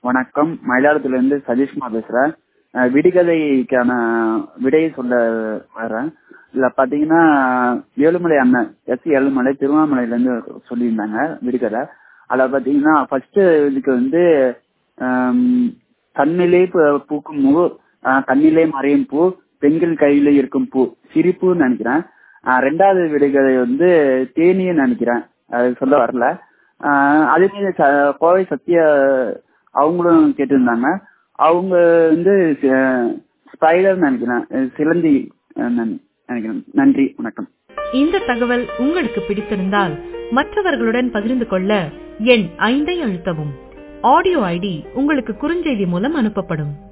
வணக்கம் மயிலாடுதுறையிலிருந்து சதீஷ்குமார் பேசுறேன் அஹ் விடுகதைக்கான விடையை சொல்ல வரேன் இதுல பாத்தீங்கன்னா ஏழுமலை அண்ணன் எஸ் ஏழுமலை திருவண்ணாமலையில இருந்து சொல்லியிருந்தாங்க விடுகதை அதுல பாத்தீங்கன்னா ஃபர்ஸ்ட் இதுக்கு வந்து ஆம், கண்ணிலே பூ- பூக்கும் பூ ஆஹ் கண்ணிலே மறையும் பூ பெண்கள் கையில இருக்கும் பூ சிரிப்புன்னு நினைக்கிறேன் ஆஹ் ரெண்டாவது விடுகதை வந்து தேனின்னு நினைக்கிறேன் அது சொல்ல வரல ஆஹ் அதே மாதிரி ச- கோவை சத்யா அவங்களும் கேட்டிருந்தாங்க அவங்க வந்து ஸ்பைடர் நினைக்கிறேன் அஹ் சிலந்தி அஹ் நினை- நினைக்கிறேன் நன்றி வணக்கம் இந்த தகவல் உங்களுக்கு பிடித்திருந்தால் மற்றவர்களுடன் பகிர்ந்து கொள்ள எண் ஐந்தை அழுத்தவும் ஆடியோ ஐடி உங்களுக்கு குறுஞ்செய்தி மூலம் அனுப்பப்படும்